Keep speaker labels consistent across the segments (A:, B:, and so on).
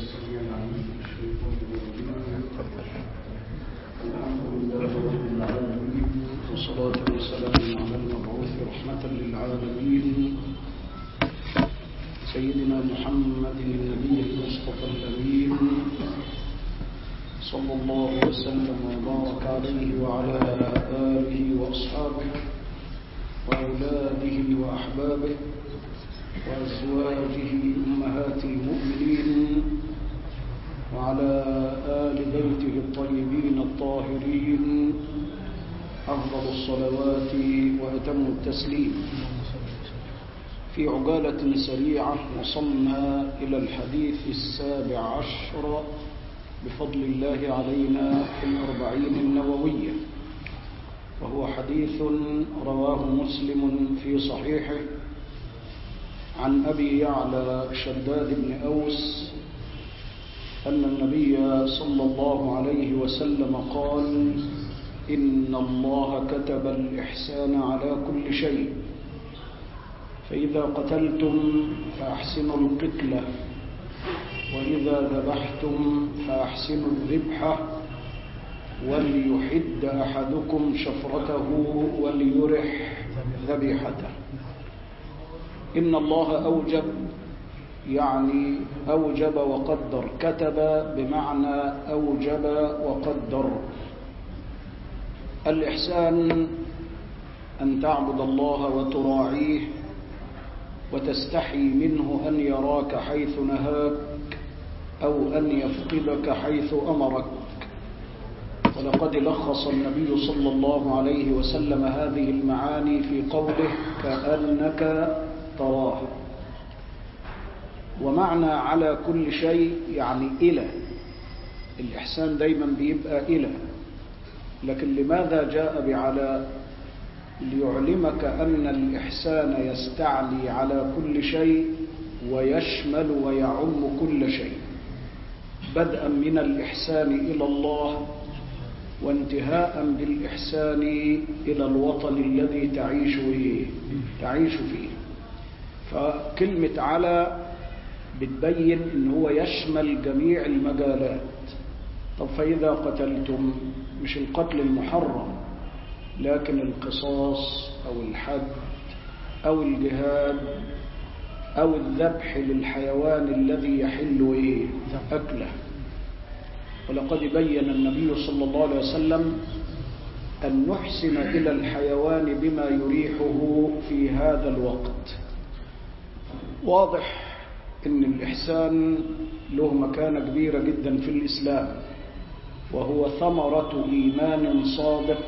A: السميع العليم من الشيطان الرجيم الحمد لله رب العالمين والصلاة والسلام على المبعوث رحمة للعالمين سيدنا محمد النبي المصطفى الأمين صلى الله وسلم وبارك عليه وعلى آله وأصحابه وأولاده وأحبابه وأزواجه أمهات المؤمنين وعلى آل بيته الطيبين الطاهرين أفضل الصلوات وأتم التسليم في عجالة سريعة وصلنا إلى الحديث السابع عشر بفضل الله علينا في الأربعين النووية وهو حديث رواه مسلم في صحيحه عن أبي يعلى شداد بن أوس أن النبي صلى الله عليه وسلم قال إن الله كتب الإحسان على كل شيء فإذا قتلتم فأحسنوا القتلة وإذا ذبحتم فأحسنوا الذبحة وليحد أحدكم شفرته وليرح ذبيحته إن الله أوجب يعني أوجب وقدر كتب بمعنى أوجب وقدر الإحسان أن تعبد الله وتراعيه وتستحي منه أن يراك حيث نهاك أو أن يفقدك حيث أمرك ولقد لخص النبي صلى الله عليه وسلم هذه المعاني في قوله كأنك تراه ومعنى على كل شيء يعني إلى الإحسان دايما بيبقى إلى لكن لماذا جاء بعلى ليعلمك أن الإحسان يستعلي على كل شيء ويشمل ويعم كل شيء بدءا من الإحسان إلى الله وانتهاء بالإحسان إلى الوطن الذي تعيش فيه تعيش فيه فكلمة على بتبين ان هو يشمل جميع المجالات طب فإذا قتلتم مش القتل المحرم لكن القصاص أو الحد أو الجهاد أو الذبح للحيوان الذي يحل إيه؟ أكله ولقد بين النبي صلى الله عليه وسلم أن نحسن إلى الحيوان بما يريحه في هذا الوقت واضح أن الإحسان له مكانة كبيرة جدا في الإسلام وهو ثمرة إيمان صادق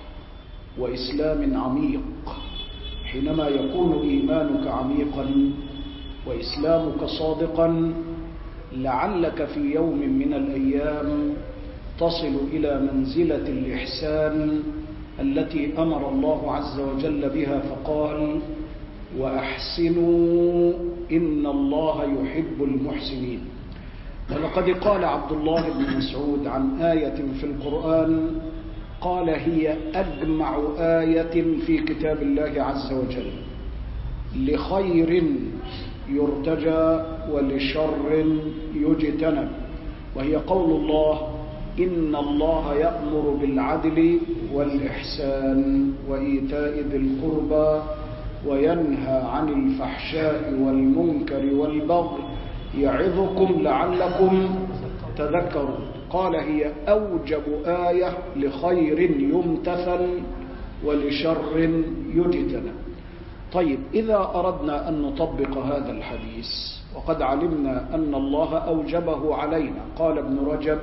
A: وإسلام عميق حينما يكون إيمانك عميقا وإسلامك صادقا لعلك في يوم من الأيام تصل إلى منزلة الإحسان التي أمر الله عز وجل بها فقال وأحسنوا إن الله يحب المحسنين ولقد قال عبد الله بن مسعود عن آية في القرآن قال هي أجمع آية في كتاب الله عز وجل لخير يرتجى ولشر يجتنب وهي قول الله إن الله يأمر بالعدل والإحسان وإيتاء ذي القربى وينهى عن الفحشاء والمنكر والبغي يعظكم لعلكم تذكرون قال هي أوجب آية لخير يمتثل ولشر يجتنب طيب إذا أردنا أن نطبق هذا الحديث وقد علمنا أن الله أوجبه علينا قال ابن رجب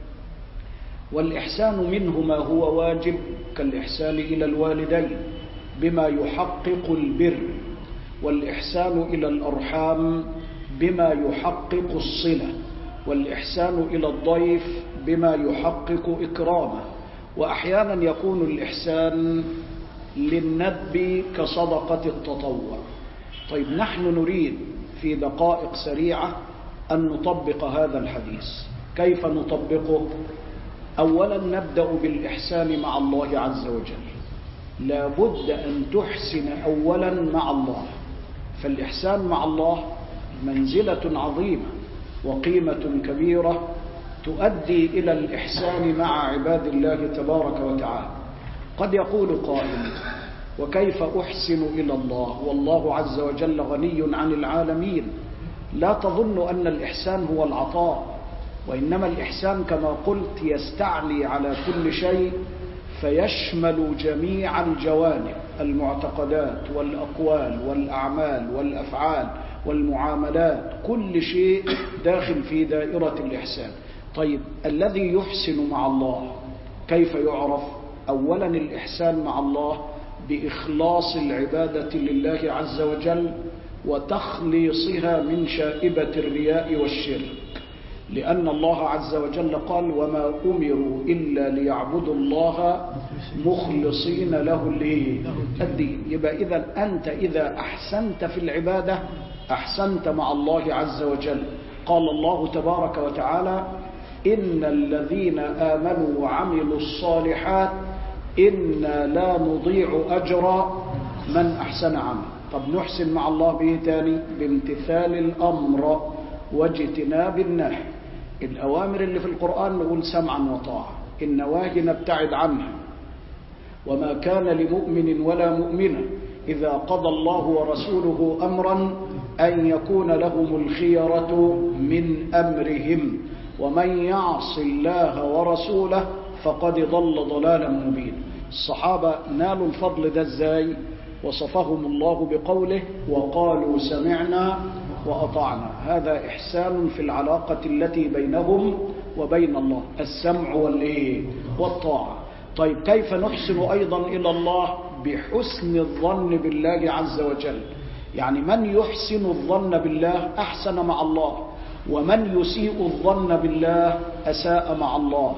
A: والإحسان منه ما هو واجب كالإحسان إلى الوالدين بما يحقق البر والإحسان إلى الأرحام بما يحقق الصلة والإحسان إلى الضيف بما يحقق إكرامه وأحيانا يكون الإحسان للندب كصدقة التطوع طيب نحن نريد في دقائق سريعة أن نطبق هذا الحديث كيف نطبقه أولا نبدأ بالإحسان مع الله عز وجل لا بد أن تحسن أولا مع الله فالإحسان مع الله منزلة عظيمة وقيمة كبيرة تؤدي إلى الإحسان مع عباد الله تبارك وتعالى قد يقول قائل وكيف أحسن إلى الله والله عز وجل غني عن العالمين لا تظن أن الإحسان هو العطاء وإنما الإحسان كما قلت يستعلي على كل شيء فيشمل جميع الجوانب المعتقدات والأقوال والأعمال والأفعال والمعاملات كل شيء داخل في دائرة الإحسان طيب الذي يحسن مع الله كيف يعرف أولا الإحسان مع الله بإخلاص العبادة لله عز وجل وتخليصها من شائبة الرياء والشرك لأن الله عز وجل قال وما أمروا إلا ليعبدوا الله مخلصين له الدين يبقى إذا أنت إذا أحسنت في العبادة أحسنت مع الله عز وجل قال الله تبارك وتعالى إن الذين آمنوا وعملوا الصالحات إنا لا نضيع أجر من أحسن عمل طب نحسن مع الله به تاني بامتثال الأمر واجتناب النهي الأوامر اللي في القرآن نقول سمعا وطاعة النواهي نبتعد عنها وما كان لمؤمن ولا مؤمنة إذا قضى الله ورسوله أمرا أن يكون لهم الخيرة من أمرهم ومن يعص الله ورسوله فقد ضل ضلالا مبينا الصحابة نالوا الفضل ده ازاي وصفهم الله بقوله وقالوا سمعنا وأطعنا هذا إحسان في العلاقة التي بينهم وبين الله السمع والإيه والطاعة طيب كيف نحسن أيضا إلى الله بحسن الظن بالله عز وجل يعني من يحسن الظن بالله أحسن مع الله ومن يسيء الظن بالله أساء مع الله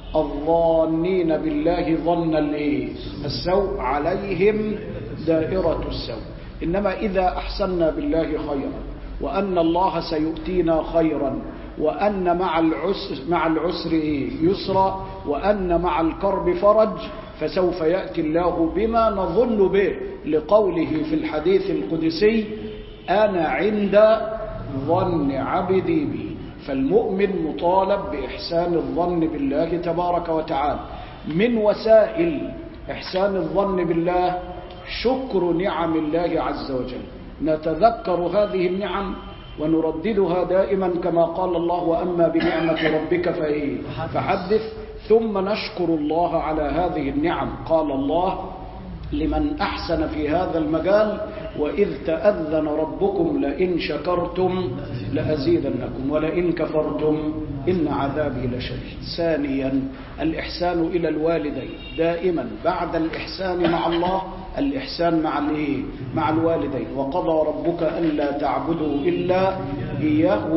A: الظانين بالله ظن الايه السوء عليهم دائرة السوء إنما إذا أحسنا بالله خيرا وأن الله سيؤتينا خيرا وأن مع العسر, مع العسر يسرا وأن مع الكرب فرج فسوف يأتي الله بما نظن به لقوله في الحديث القدسي أنا عند ظن عبدي بي فالمؤمن مطالب بإحسان الظن بالله تبارك وتعالى من وسائل إحسان الظن بالله شكر نعم الله عز وجل نتذكر هذه النعم ونرددها دائما كما قال الله وأما بنعمة ربك فإيه فحدث ثم نشكر الله على هذه النعم قال الله لمن أحسن في هذا المجال وإذ تأذن ربكم لئن شكرتم لأزيدنكم ولئن كفرتم إن عذابي لشديد ثانيا الإحسان إلى الوالدين دائما بعد الإحسان مع الله الإحسان مع الإيه؟ مع الوالدين وقضى ربك ألا تعبدوا إلا إياه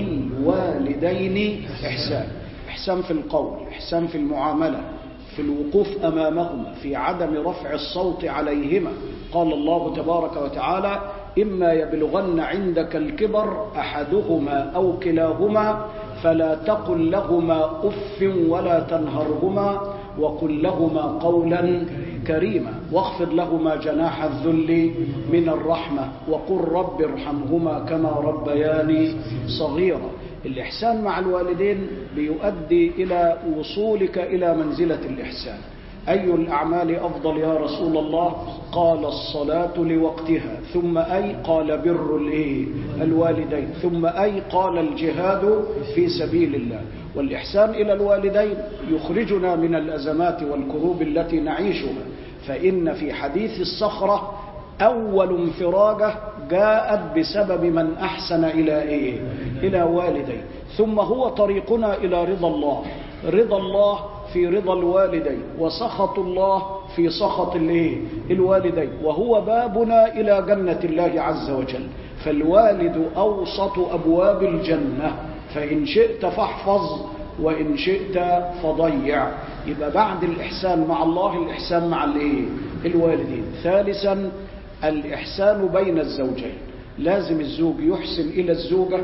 A: وبالوالدين إحسان إحسان في القول إحسان في المعاملة في الوقوف أمامهما في عدم رفع الصوت عليهما قال الله تبارك وتعالى إما يبلغن عندك الكبر أحدهما أو كلاهما فلا تقل لهما أف ولا تنهرهما وقل لهما قولا كريما واخفض لهما جناح الذل من الرحمة وقل رب ارحمهما كما ربياني صغيرا الإحسان مع الوالدين بيؤدي إلى وصولك إلى منزلة الإحسان أي الأعمال أفضل يا رسول الله قال الصلاة لوقتها ثم أي قال بر الوالدين ثم أي قال الجهاد في سبيل الله والإحسان إلى الوالدين يخرجنا من الأزمات والكروب التي نعيشها فإن في حديث الصخرة أول انفراجة جاءت بسبب من أحسن إلى إيه؟ إلى والديه ثم هو طريقنا إلى رضا الله رضا الله في رضا الوالدين وسخط الله في سخط الايه الوالدين وهو بابنا إلى جنة الله عز وجل فالوالد أوسط أبواب الجنة فإن شئت فاحفظ وإن شئت فضيع يبقى بعد الإحسان مع الله الإحسان مع الايه الوالدين ثالثا الإحسان بين الزوجين لازم الزوج يحسن إلى الزوجة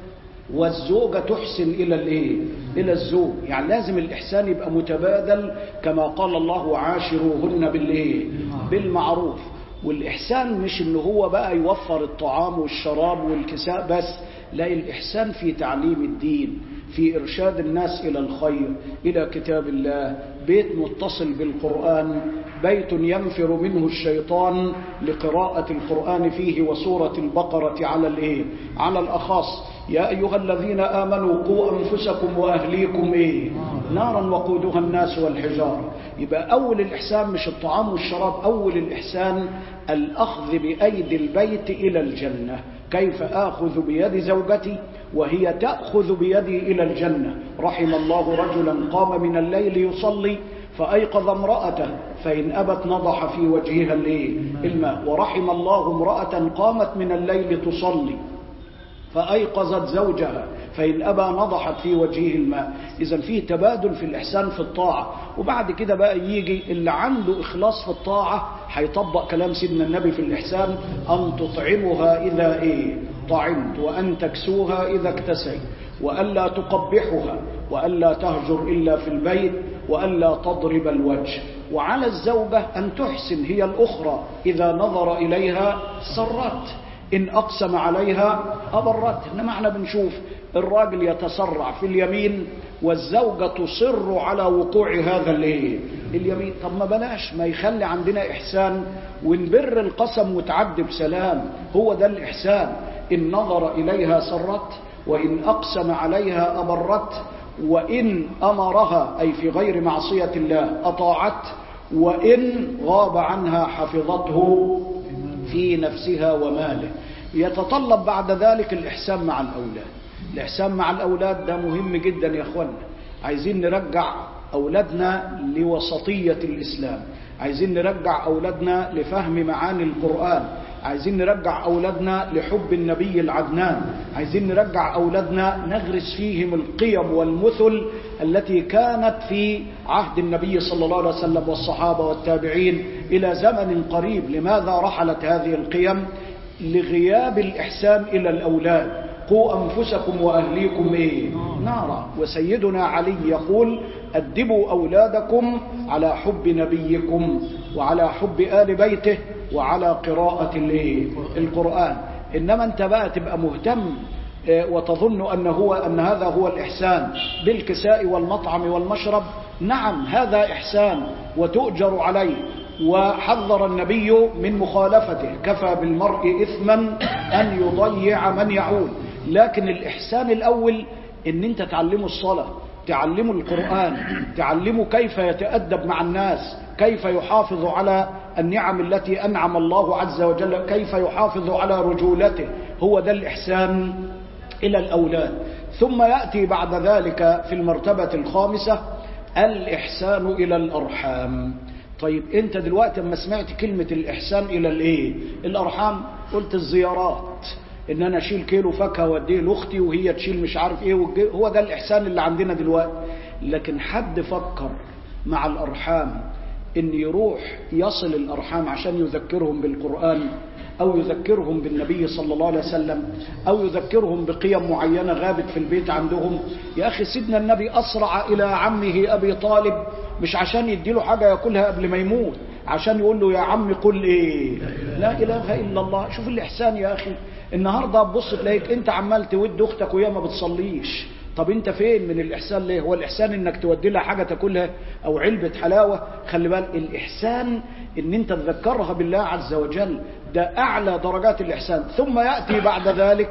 A: والزوجة تحسن إلى الإيه؟ إلى الزوج يعني لازم الإحسان يبقى متبادل كما قال الله وعاشروهن بالإيه؟ بالمعروف والإحسان مش إن هو بقى يوفر الطعام والشراب والكساء بس لا الإحسان في تعليم الدين في إرشاد الناس إلى الخير إلى كتاب الله بيت متصل بالقرآن بيت ينفر منه الشيطان لقراءة القرآن فيه وسورة البقرة على الإيه؟ على الأخص يا أيها الذين آمنوا قوا أنفسكم وأهليكم إيه؟ نارا وقودها الناس والحجار يبقى أول الإحسان مش الطعام والشراب أول الإحسان الأخذ بأيدي البيت إلى الجنة كيف آخذ بيد زوجتي وهي تأخذ بيدي إلى الجنة رحم الله رجلا قام من الليل يصلي فأيقظ امرأته فإن أبت نضح في وجهها الماء ورحم الله امرأة قامت من الليل تصلي فأيقظت زوجها فإن أبى نضحت في وجهه الماء إذا فيه تبادل في الإحسان في الطاعة وبعد كده بقى يجي اللي عنده إخلاص في الطاعة هيطبق كلام سيدنا النبي في الإحسان أن تطعمها إذا إيه طعمت وأن تكسوها إذا اكتسيت وألا تقبحها وألا تهجر إلا في البيت وألا تضرب الوجه وعلى الزوجة أن تحسن هي الأخرى إذا نظر إليها سرت إن أقسم عليها أبرت إنما احنا بنشوف الراجل يتسرع في اليمين والزوجة تصر على وقوع هذا الايه اليمين طب ما بلاش ما يخلي عندنا إحسان ونبر القسم وتعدي بسلام هو ده الإحسان إن نظر إليها سرت وإن أقسم عليها أبرت وإن أمرها أي في غير معصية الله أطاعت وإن غاب عنها حفظته في نفسها وماله يتطلب بعد ذلك الإحسان مع الأولاد الإحسان مع الأولاد ده مهم جدا يا أخوانا عايزين نرجع أولادنا لوسطية الإسلام عايزين نرجع أولادنا لفهم معاني القرآن عايزين نرجع أولادنا لحب النبي العدنان عايزين نرجع أولادنا نغرس فيهم القيم والمثل التي كانت في عهد النبي صلى الله عليه وسلم والصحابة والتابعين إلى زمن قريب لماذا رحلت هذه القيم لغياب الإحسان إلى الأولاد قوا أنفسكم وأهليكم إيه؟ نارا وسيدنا علي يقول أدبوا أولادكم على حب نبيكم وعلى حب آل بيته وعلى قراءة القرآن إنما أنت بقى تبقى مهتم وتظن أن, هو أن هذا هو الإحسان بالكساء والمطعم والمشرب نعم هذا إحسان وتؤجر عليه وحذر النبي من مخالفته كفى بالمرء إثما أن يضيع من يعول لكن الإحسان الأول أن أنت تعلمه الصلاة تعلمه القرآن تعلمه كيف يتأدب مع الناس كيف يحافظ على النعم التي أنعم الله عز وجل كيف يحافظ على رجولته هو ده الإحسان إلى الأولاد ثم يأتي بعد ذلك في المرتبة الخامسة الإحسان إلى الأرحام طيب انت دلوقتي لما سمعت كلمة الإحسان إلى الإيه الأرحام قلت الزيارات ان انا اشيل كيلو فاكهه واديه لاختي وهي تشيل مش عارف ايه هو ده الاحسان اللي عندنا دلوقتي لكن حد فكر مع الارحام ان يروح يصل الارحام عشان يذكرهم بالقران او يذكرهم بالنبي صلى الله عليه وسلم او يذكرهم بقيم معينه غابت في البيت عندهم يا اخي سيدنا النبي اسرع الى عمه ابي طالب مش عشان يديله حاجه ياكلها قبل ما يموت عشان يقول له يا عم قل ايه لا اله الا الله شوف الاحسان يا اخي النهارده تبص تلاقيك انت عمال تود اختك وهي ما بتصليش طب انت فين من الاحسان ليه هو الاحسان انك تودي لها حاجه تاكلها او علبه حلاوه خلي بالك الاحسان ان انت تذكرها بالله عز وجل ده اعلى درجات الاحسان ثم ياتي بعد ذلك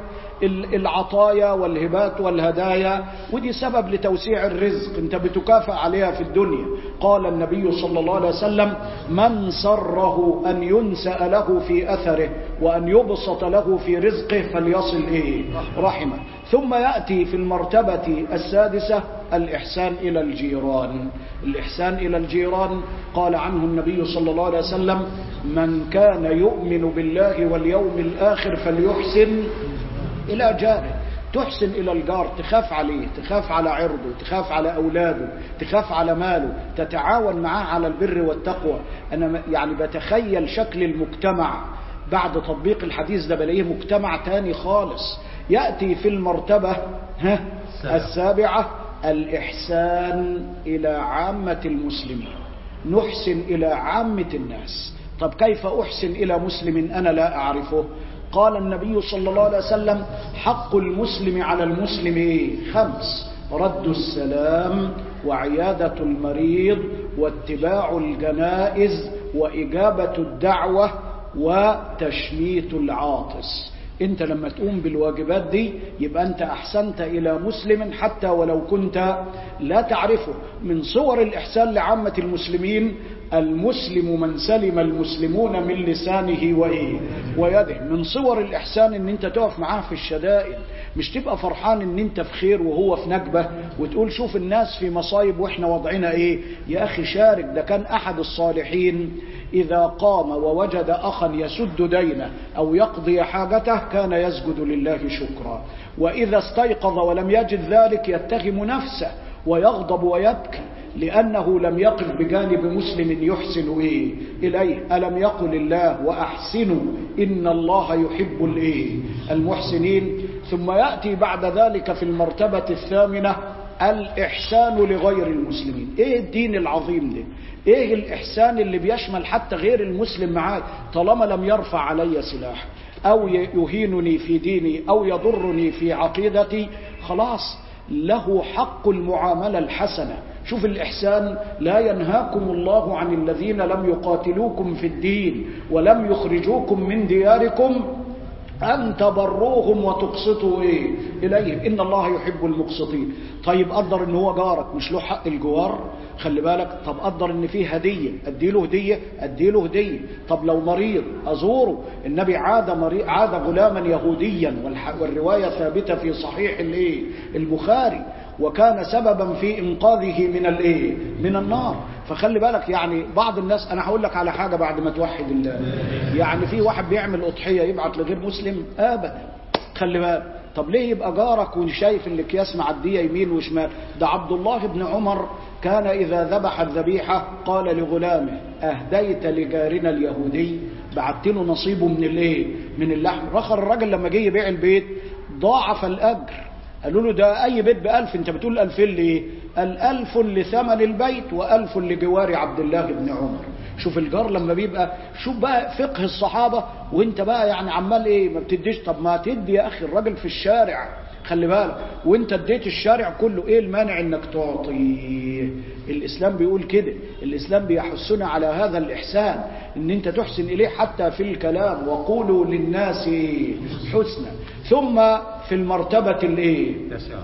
A: العطايا والهبات والهدايا ودي سبب لتوسيع الرزق انت بتكافئ عليها في الدنيا قال النبي صلى الله عليه وسلم من سره أن ينسأ له في أثره وأن يبسط له في رزقه فليصل إيه رحمه ثم يأتي في المرتبة السادسة الإحسان إلى الجيران الإحسان إلى الجيران قال عنه النبي صلى الله عليه وسلم من كان يؤمن بالله واليوم الآخر فليحسن إلى جاره تحسن إلى الجار تخاف عليه تخاف على عرضه تخاف على أولاده تخاف على ماله تتعاون معاه على البر والتقوى أنا يعني بتخيل شكل المجتمع بعد تطبيق الحديث ده بلاقيه مجتمع تاني خالص يأتي في المرتبة ها السابعة الإحسان إلى عامة المسلمين نحسن إلى عامة الناس طب كيف أحسن إلى مسلم أنا لا أعرفه قال النبي صلى الله عليه وسلم حق المسلم على المسلم إيه؟ خمس رد السلام وعيادة المريض واتباع الجنائز وإجابة الدعوة وتشميت العاطس انت لما تقوم بالواجبات دي يبقى انت احسنت الى مسلم حتى ولو كنت لا تعرفه من صور الاحسان لعامة المسلمين المسلم من سلم المسلمون من لسانه وايه ويده من صور الاحسان ان انت تقف معاه في الشدائد مش تبقى فرحان ان انت في خير وهو في نكبة وتقول شوف الناس في مصايب واحنا وضعنا ايه يا اخي شارك ده كان احد الصالحين إذا قام ووجد أخا يسد دينه أو يقضي حاجته كان يسجد لله شكرا وإذا استيقظ ولم يجد ذلك يتهم نفسه ويغضب ويبكي لأنه لم يقف بجانب مسلم يحسن إيه إليه ألم يقل الله وأحسنوا إن الله يحب الإيه المحسنين ثم يأتي بعد ذلك في المرتبة الثامنة الإحسان لغير المسلمين إيه الدين العظيم ده ايه الاحسان اللي بيشمل حتى غير المسلم معاك طالما لم يرفع علي سلاح او يهينني في ديني او يضرني في عقيدتي خلاص له حق المعاملة الحسنة شوف الإحسان لا ينهاكم الله عن الذين لم يقاتلوكم في الدين ولم يخرجوكم من دياركم أن تبروهم وتقسطوا إيه إليهم إن الله يحب المقسطين طيب قدر إن هو جارك مش له حق الجوار خلي بالك طب قدر إن فيه هدية أديله هدية أديله هدية طب لو مريض أزوره النبي عاد مريض عاد غلاما يهوديا والرواية ثابتة في صحيح الإيه البخاري وكان سببا في إنقاذه من الإيه من النار فخلي بالك يعني بعض الناس أنا هقول لك على حاجة بعد ما توحد الله يعني في واحد بيعمل أضحية يبعت لغير مسلم أبدا خلي بالك طب ليه يبقى جارك وشايف الاكياس معديه يمين وشمال ده عبد الله بن عمر كان إذا ذبح الذبيحة قال لغلامه أهديت لجارنا اليهودي بعت له نصيبه من الايه من اللحم رخر الراجل لما جه يبيع البيت ضاعف الأجر قالوا له ده أي بيت بألف أنت بتقول ألفين ليه قال ألف لثمن البيت وألف لجوار عبد الله بن عمر شوف الجار لما بيبقى شوف بقى فقه الصحابة وانت بقى يعني عمال ايه ما بتديش طب ما تدي يا اخي الراجل في الشارع خلي بالك وانت اديت الشارع كله ايه المانع انك تعطيه الاسلام بيقول كده الاسلام بيحثنا على هذا الاحسان ان انت تحسن اليه حتى في الكلام وقولوا للناس حسنا ثم في المرتبة الايه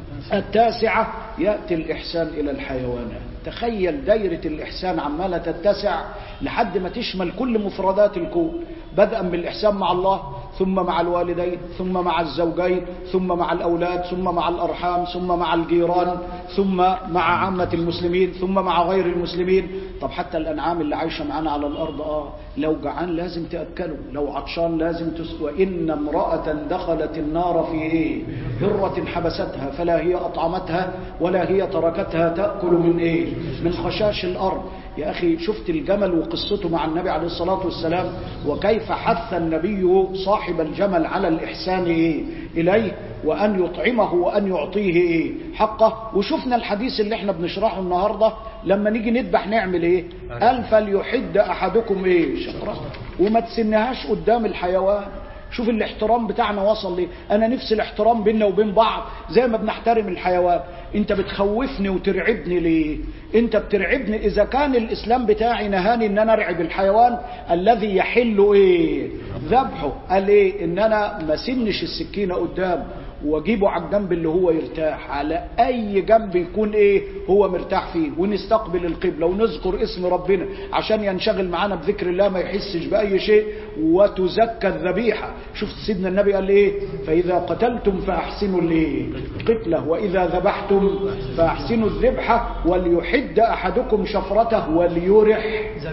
A: التاسعة يأتي الإحسان إلى الحيوانات تخيل دايرة الإحسان عمالة تتسع لحد ما تشمل كل مفردات الكون بدءا بالإحسان مع الله ثم مع الوالدين ثم مع الزوجين ثم مع الأولاد ثم مع الأرحام ثم مع الجيران ثم مع عامة المسلمين ثم مع غير المسلمين طب حتى الأنعام اللي عايشة معانا على الأرض آه لو جعان لازم تأكله لو عطشان لازم تسقى إن امرأة دخلت النار في إيه هرة حبستها فلا هي أطعمتها ولا هي تركتها تأكل من إيه من خشاش الأرض يا أخي شفت الجمل وقصته مع النبي عليه الصلاة والسلام وكيف حث النبي صاحب الجمل على الإحسان إيه إليه وأن يطعمه وأن يعطيه إيه حقه وشفنا الحديث اللي احنا بنشرحه النهاردة لما نيجي نذبح نعمل إيه قال فليحد أحدكم إيه شطرة وما تسنهاش قدام الحيوان شوف الاحترام بتاعنا وصل ليه انا نفس الاحترام بيننا وبين بعض زي ما بنحترم الحيوان انت بتخوفني وترعبني ليه انت بترعبني اذا كان الاسلام بتاعي نهاني ان انا ارعب الحيوان الذي يحل ايه ذبحه قال ايه ان انا ما سنش السكينه قدام واجيبه على الجنب اللي هو يرتاح على اي جنب يكون ايه هو مرتاح فيه ونستقبل القبلة ونذكر اسم ربنا عشان ينشغل معانا بذكر الله ما يحسش باي شيء وتزكى الذبيحة شفت سيدنا النبي قال ايه فاذا قتلتم فاحسنوا الايه القتلة واذا ذبحتم فاحسنوا الذبحة وليحد احدكم شفرته وليرح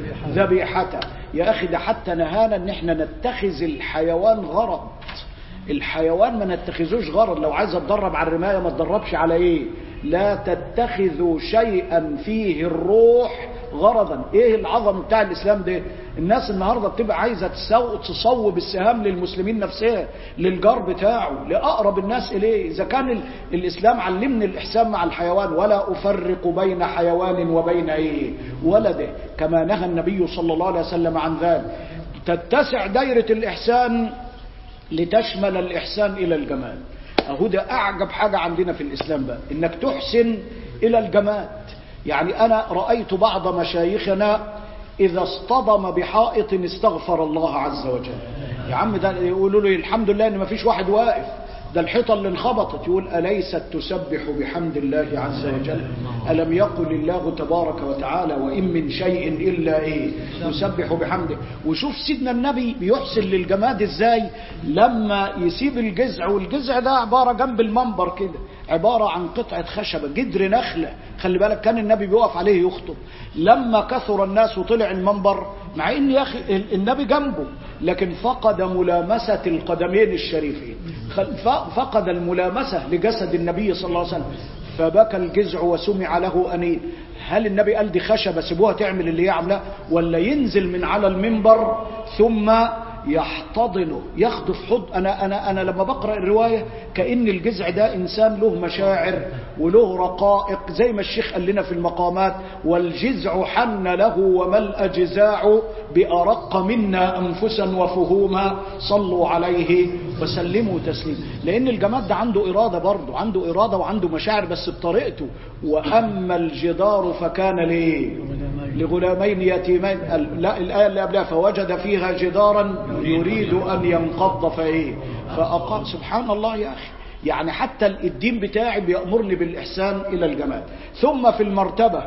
A: ذبيحته يا اخي ده حتى نهانا ان احنا نتخذ الحيوان غرض الحيوان ما نتخذوش غرض لو عايز اتدرب على الرماية ما اتدربش على ايه لا تتخذوا شيئا فيه الروح غرضا ايه العظم بتاع الاسلام ده الناس النهاردة بتبقى عايزة تصوب السهام للمسلمين نفسها للجار بتاعه لأقرب الناس إليه إذا كان الإسلام علمني الإحسان مع الحيوان ولا أفرق بين حيوان وبين إيه ولده كما نهى النبي صلى الله عليه وسلم عن ذلك تتسع دايرة الإحسان لتشمل الإحسان إلى الجمال أهو ده أعجب حاجة عندنا في الإسلام بقى إنك تحسن إلى الجمال يعني أنا رأيت بعض مشايخنا إذا اصطدم بحائط استغفر الله عز وجل يا عم ده يقولوا له الحمد لله إن ما فيش واحد واقف ده الحيطة اللي انخبطت يقول أليست تسبح بحمد الله عز وجل ألم يقل الله تبارك وتعالى وإن من شيء إلا إيه يسبح بحمده وشوف سيدنا النبي بيحسن للجماد إزاي لما يسيب الجزع والجزع ده عبارة جنب المنبر كده عبارة عن قطعة خشبة جدر نخلة خلي بالك كان النبي بيقف عليه يخطب لما كثر الناس وطلع المنبر مع ان يا اخي النبي جنبه لكن فقد ملامسة القدمين الشريفين فقد الملامسة لجسد النبي صلى الله عليه وسلم فبكى الجزع وسمع له أنين هل النبي قال دي خشبة سيبوها تعمل اللي هي عاملاه ولا ينزل من على المنبر ثم يحتضنه ياخده في حضن أنا, أنا, أنا لما بقرأ الرواية كأن الجزع ده إنسان له مشاعر وله رقائق زي ما الشيخ قال لنا في المقامات والجزع حن له وما الأجزاع بأرق منا أنفسا وفهوما صلوا عليه وسلموا تسليما لأن الجماد ده عنده إرادة برضه عنده إرادة وعنده مشاعر بس بطريقته وأما الجدار فكان ليه لغلامين يتيمين لا الآية اللي قبلها فوجد فيها جدارا يريد أن ينقض فإيه فأقام سبحان الله يا أخي يعني حتى الدين بتاعي بيأمرني بالإحسان إلى الجمال ثم في المرتبة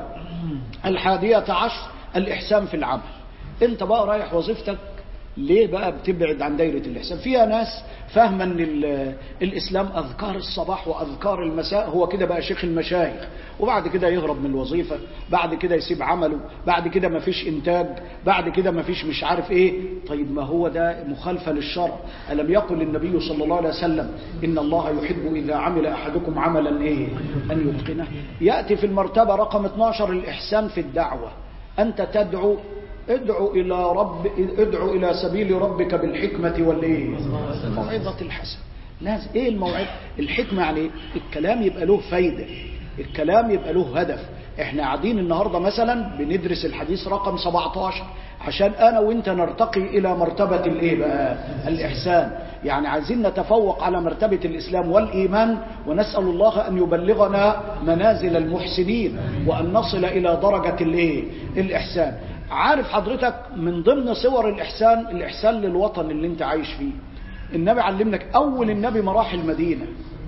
A: الحادية عشر الإحسان في العمل انت بقى رايح وظيفتك ليه بقى بتبعد عن دايرة الإحسان فيها ناس فاهمة ان الإسلام أذكار الصباح وأذكار المساء هو كده بقى شيخ المشايخ وبعد كده يهرب من الوظيفة بعد كده يسيب عمله بعد كده ما فيش إنتاج بعد كده ما فيش مش عارف إيه طيب ما هو ده مخالفة للشرع ألم يقل النبي صلى الله عليه وسلم إن الله يحب إذا عمل أحدكم عملا إيه أن يتقنه يأتي في المرتبة رقم 12 الإحسان في الدعوة أنت تدعو ادعو إلى رب ادعو إلى سبيل ربك بالحكمة والإيه الموعظة الحسنة لازم إيه الموعظة الحكمة يعني الكلام يبقى له فايدة الكلام يبقى له هدف احنا قاعدين النهاردة مثلا بندرس الحديث رقم 17 عشان انا وانت نرتقي الى مرتبة الايه بقى الاحسان يعني عايزين نتفوق على مرتبة الاسلام والايمان ونسأل الله ان يبلغنا منازل المحسنين وان نصل الى درجة الايه الاحسان عارف حضرتك من ضمن صور الإحسان الإحسان للوطن اللي انت عايش فيه النبي علمنك أول النبي ما راح المدينة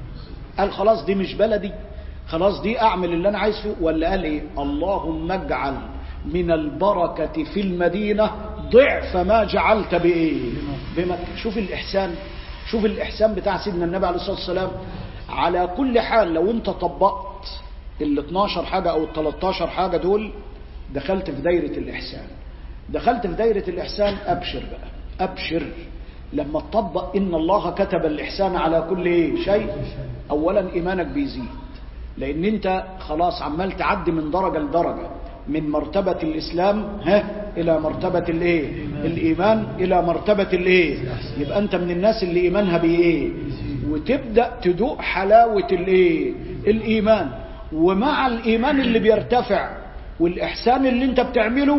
A: قال خلاص دي مش بلدي خلاص دي أعمل اللي أنا عايز فيه ولا قال إيه اللهم اجعل من البركة في المدينة ضعف ما جعلت بإيه بمكة شوف الإحسان شوف الإحسان بتاع سيدنا النبي عليه الصلاة والسلام على كل حال لو انت طبقت ال 12 حاجة أو ال 13 حاجة دول دخلت في دايرة الإحسان دخلت في دايرة الإحسان أبشر بقى أبشر لما تطبق إن الله كتب الإحسان على كل شيء أولا إيمانك بيزيد لأن أنت خلاص عمال تعدي من درجة لدرجة من مرتبة الإسلام ها إلى مرتبة الإيه الإيمان إلى مرتبة الإيه يبقى أنت من الناس اللي إيمانها بإيه وتبدأ تدوق حلاوة الإيه الإيمان ومع الإيمان اللي بيرتفع والإحسان اللي انت بتعمله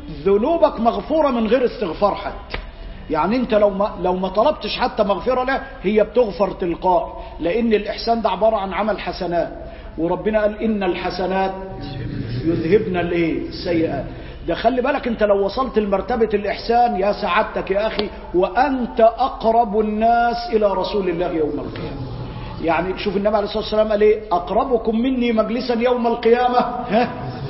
A: ذنوبك مغفورة من غير استغفار حتى يعني انت لو ما, لو ما طلبتش حتى مغفرة لا هي بتغفر تلقاء لأن الإحسان ده عبارة عن عمل حسنات وربنا قال إن الحسنات يذهبن الايه السيئات ده خلي بالك انت لو وصلت لمرتبة الإحسان يا سعادتك يا أخي وأنت أقرب الناس إلى رسول الله يوم القيامة يعني شوف النبي عليه الصلاة والسلام قال ايه أقربكم مني مجلسا يوم القيامة ها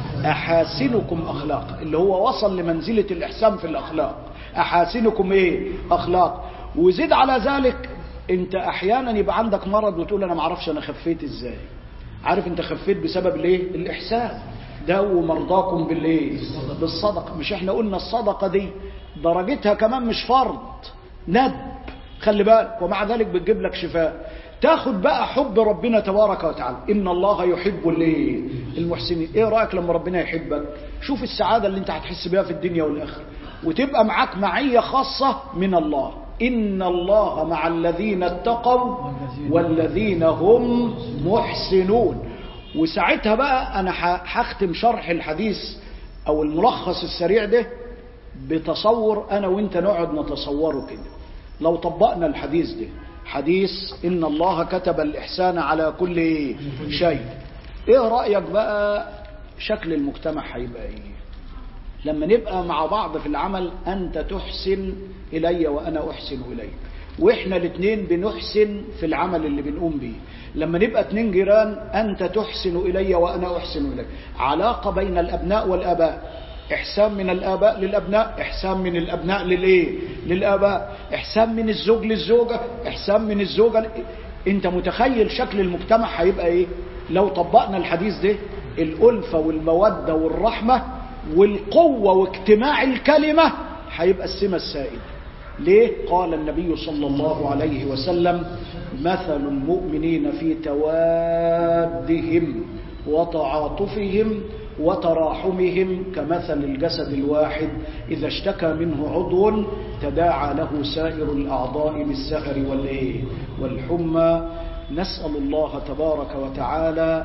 A: أحاسنكم أخلاق اللي هو وصل لمنزلة الإحسان في الأخلاق أحاسنكم إيه أخلاق وزيد على ذلك أنت أحيانا يبقى عندك مرض وتقول أنا معرفش أنا خفيت إزاي عارف أنت خفيت بسبب الإيه الإحسان داووا مرضاكم بالإيه بالصدقة مش إحنا قلنا الصدقة دي درجتها كمان مش فرض ندب خلي بالك ومع ذلك بتجيب لك شفاء تاخد بقى حب ربنا تبارك وتعالى إن الله يحب الايه المحسنين ايه رأيك لما ربنا يحبك شوف السعادة اللي انت هتحس بيها في الدنيا والآخرة وتبقى معاك معية خاصة من الله إن الله مع الذين اتقوا والذين هم محسنون وساعتها بقى أنا هختم شرح الحديث أو الملخص السريع ده بتصور أنا وإنت نقعد نتصوره كده لو طبقنا الحديث ده حديث إن الله كتب الإحسان على كل شيء إيه رأيك بقى شكل المجتمع هيبقى إيه لما نبقى مع بعض في العمل أنت تحسن إلي وأنا أحسن إليك وإحنا الاثنين بنحسن في العمل اللي بنقوم به لما نبقى اتنين جيران أنت تحسن إلي وأنا أحسن إليك علاقة بين الأبناء والآباء إحسان من الآباء للأبناء إحسان من الأبناء للإيه للآباء إحسان من الزوج للزوجة إحسان من الزوجة ل... أنت متخيل شكل المجتمع هيبقى إيه لو طبقنا الحديث ده الألفة والمودة والرحمة والقوة واجتماع الكلمة هيبقى السمة السائد ليه قال النبي صلى الله عليه وسلم مثل المؤمنين في توادهم وتعاطفهم وتراحمهم كمثل الجسد الواحد إذا اشتكى منه عضو تداعى له سائر الأعضاء بالسهر والإيه والحمى نسأل الله تبارك وتعالى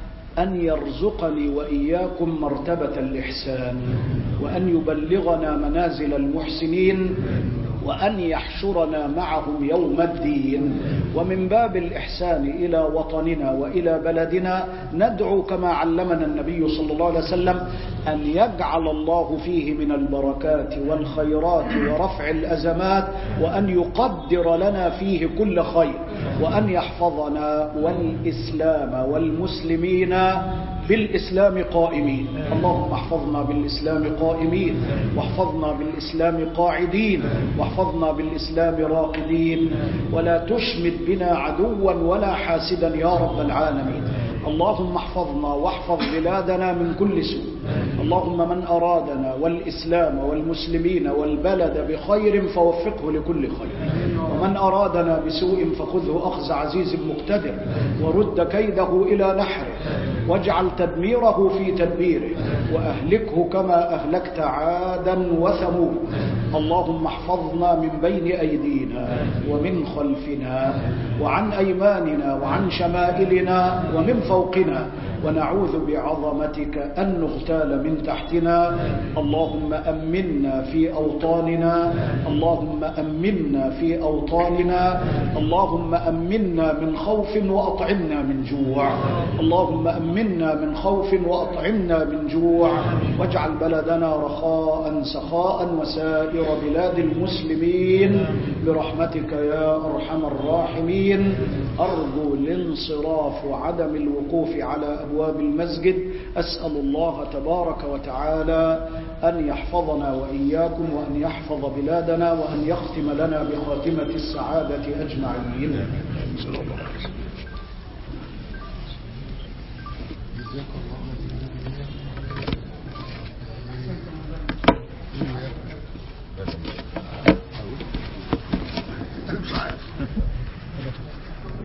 A: أن يرزقني وإياكم مرتبة الإحسان وأن يبلغنا منازل المحسنين وأن يحشرنا معهم يوم الدين ومن باب الإحسان إلى وطننا وإلى بلدنا ندعو كما علمنا النبي صلى الله عليه وسلم أن يجعل الله فيه من البركات والخيرات ورفع الأزمات وأن يقدر لنا فيه كل خير وأن يحفظنا والإسلام والمسلمين بالإسلام قائمين اللهم احفظنا بالإسلام قائمين واحفظنا بالإسلام قاعدين واحفظنا بالإسلام راقدين ولا تشمت بنا عدوا ولا حاسدا يا رب العالمين اللهم احفظنا واحفظ بلادنا من كل سوء اللهم من أرادنا والإسلام والمسلمين والبلد بخير فوفقه لكل خير ومن أرادنا بسوء فخذه أخذ عزيز مقتدر ورد كيده إلى نحره واجعل تدميره في تدبيره وأهلكه كما أهلكت عادا وثمود اللهم احفظنا من بين أيدينا ومن خلفنا وعن أيماننا وعن شمائلنا ومن فوقنا ونعوذ بعظمتك أن نغتال من تحتنا اللهم أمنا في أوطاننا اللهم أمنا في أوطاننا اللهم أمنا من خوف وأطعمنا من جوع اللهم أمنا من خوف وأطعمنا من جوع واجعل بلدنا رخاء سخاء وسائر بلاد المسلمين برحمتك يا أرحم الراحمين أرجو الانصراف وعدم الوقوف على أبواب المسجد أسأل الله تبارك وتعالى أن يحفظنا وإياكم وأن يحفظ بلادنا وأن يختم لنا بخاتمة السعادة أجمعين